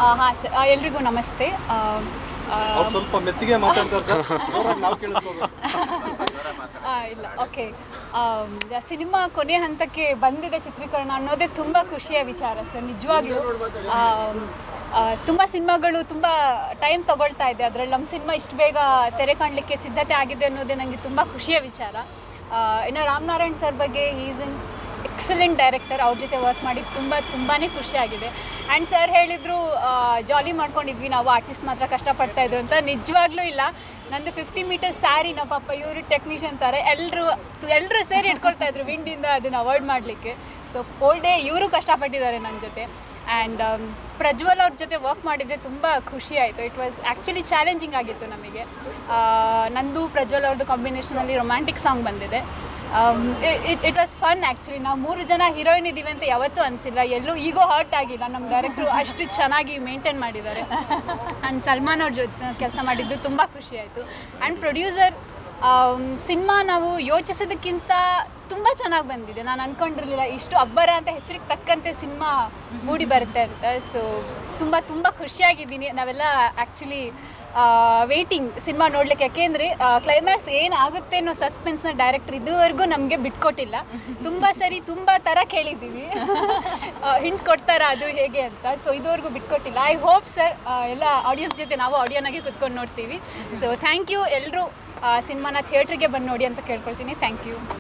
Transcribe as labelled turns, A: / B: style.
A: ಹಾಂ ಸರ್ ಎಲ್ರಿಗೂ ನಮಸ್ತೆ ಆ, ಆ,
B: ಅವ್ರು ಸ್ವಲ್ಪ ಮೆತ್ತಿಗೆ ಮಾತಾಡ್ತಾರೆ ಸರ್ ಜೋರಾಗಿ ನಾವು ಕೇಳಿಸ್ಕೋಬೇಕು
A: ಆ, ಇಲ್ಲ ಓಕೆ ಸಿನಿಮಾ ಕೊನೆ ಹಂತಕ್ಕೆ ಬಂದಿದೆ ಚಿತ್ರೀಕರಣ ಅನ್ನೋದೇ ತುಂಬ ಖುಷಿಯ ವಿಚಾರ ಸರ್ ನಿಜವಾಗ್ಲೂ ತುಂಬ ಸಿನಿಮಾಗಳು ತುಂಬ ಟೈಮ್ ತಗೊಳ್ತಾ ಇದೆ ಅದರಲ್ಲಿ ನಮ್ಮ ಸಿನಿಮಾ ಇಷ್ಟು ಬೇಗ ತೆರೆ ಕಾಣಲಿಕ್ಕೆ ಸಿದ್ಧತೆ ಆಗಿದೆ ಅನ್ನೋದೇ ನನಗೆ ತುಂಬ ಖುಷಿಯ ವಿಚಾರ ಆ, ಇನ್ನು ರಾಮನಾರಾಯಣ್ ಸರ್ ಬಗ್ಗೆ ಈಸ್ ಇನ್ ಎಕ್ಸಲೆಂಟ್ ಡೈರೆಕ್ಟರ್ ಅವ್ರ ಜೊತೆ ವರ್ಕ್ ಮಾಡಿ ತುಂಬ ತುಂಬಾ ಖುಷಿಯಾಗಿದೆ ಆ್ಯಂಡ್ ಸರ್ ಹೇಳಿದ್ರು ಜಾಲಿ ಮಾಡ್ಕೊಂಡಿದ್ವಿ ನಾವು ಆರ್ಟಿಸ್ಟ್ ಮಾತ್ರ ಕಷ್ಟಪಡ್ತಾ ಇದ್ರು ಅಂತ ನಿಜವಾಗ್ಲೂ ಇಲ್ಲ ನಂದು ಫಿಫ್ಟಿ ಮೀಟರ್ ಸ್ಯಾರಿ ನಮ್ಮ ಪಾಪ ಇವರು ಟೆಕ್ನಿಷಿಯನ್ ಥರ ಎಲ್ಲರೂ ಎಲ್ಲರೂ ಸೇರಿ ಇಟ್ಕೊಳ್ತಾ ಇದ್ರು ವಿಂಡಿಂದ ಅದನ್ನು ಅವಾಯ್ಡ್ ಮಾಡಲಿಕ್ಕೆ ಸೊ ಹೋಲ್ ಡೇ ಇವರು ಕಷ್ಟಪಟ್ಟಿದ್ದಾರೆ ನನ್ನ ಜೊತೆ ಆ್ಯಂಡ್ ಪ್ರಜ್ವಲ್ ಅವ್ರ ಜೊತೆ ವರ್ಕ್ ಮಾಡಿದ್ದೆ ತುಂಬ ಖುಷಿ ಆಯಿತು ಇಟ್ ವಾಸ್ ಆ್ಯಕ್ಚುಲಿ ಚಾಲೆಂಜಿಂಗ್ ಆಗಿತ್ತು ನಮಗೆ ಆ, ನಂದು ಪ್ರಜ್ವಲ್ ಅವ್ರದ್ದು ಕಾಂಬಿನೇಷನಲ್ಲಿ ರೊಮ್ಯಾಂಟಿಕ್ ಸಾಂಗ್ ಬಂದಿದೆ it it was fun actually ನಾವು ಮೂರು ಜನ ಹೀರೋಯಿನ್ ಇದ್ದೀವಿ ಅಂತ ಯಾವತ್ತೂ ಅನಿಸಿಲ್ಲ ಎಲ್ಲೂ ಈಗೋ ಹರ್ಟ್ ಆಗಿಲ್ಲ ನಮ್ಮ ಡೈರೆಕ್ಟ್ರು ಅಷ್ಟು ಚೆನ್ನಾಗಿ ಮೇಂಟೈನ್ ಮಾಡಿದ್ದಾರೆ ಆ್ಯಂಡ್ ಸಲ್ಮಾನ್ ಅವ್ರ ಜೊತೆ ಕೆಲಸ ಮಾಡಿದ್ದು ತುಂಬ ಖುಷಿ ಆಯಿತು ಆ್ಯಂಡ್ ಪ್ರೊಡ್ಯೂಸರ್ ಸಿನಿಮಾ ನಾವು ಯೋಚಿಸೋದಕ್ಕಿಂತ ತುಂಬ ಚೆನ್ನಾಗಿ ಬಂದಿದೆ ನಾನು ಅಂದ್ಕೊಂಡಿರಲಿಲ್ಲ ಇಷ್ಟು ಅಬ್ಬರ ಅಂತ ಹೆಸರಿಗೆ ತಕ್ಕಂತೆ ಸಿನಿಮಾ ಮೂಡಿ ಬರುತ್ತೆ ಅಂತ ಸೊ ತುಂಬ ತುಂಬ ಖುಷಿಯಾಗಿದ್ದೀನಿ ನಾವೆಲ್ಲ ಆ್ಯಕ್ಚುಲಿ ವೇಟಿಂಗ್ ಸಿನಿಮಾ ನೋಡ್ಲಿಕ್ಕೆ ಯಾಕೆಂದರೆ ಕ್ಲೈಮ್ಯಾಕ್ಸ್ ಏನಾಗುತ್ತೆ ಅನ್ನೋ ಸಸ್ಪೆನ್ಸ್ನ ಡೈರೆಕ್ಟರ್ ಇದುವರೆಗೂ ನಮಗೆ ಬಿಟ್ಕೊಟ್ಟಿಲ್ಲ ತುಂಬ ಸರಿ ತುಂಬ ಥರ ಕೇಳಿದ್ದೀವಿ ಹಿಂಟ್ ಕೊಡ್ತಾರ ಅದು ಹೇಗೆ ಅಂತ ಸೊ ಇದುವರೆಗೂ ಬಿಟ್ಕೊಟ್ಟಿಲ್ಲ ಐ ಹೋಪ್ ಸರ್ ಎಲ್ಲ ಆಡಿಯನ್ಸ್ ಜೊತೆ ನಾವು ಆಡಿಯೋನಾಗೆ ಕುತ್ಕೊಂಡು ನೋಡ್ತೀವಿ ಸೊ ಥ್ಯಾಂಕ್ ಯು ಎಲ್ಲರೂ ಸಿನಿಮಾನ ಥಿಯೇಟ್ರಿಗೆ ಬಂದು ನೋಡಿ ಅಂತ ಕೇಳ್ಕೊಳ್ತೀನಿ ಥ್ಯಾಂಕ್ ಯು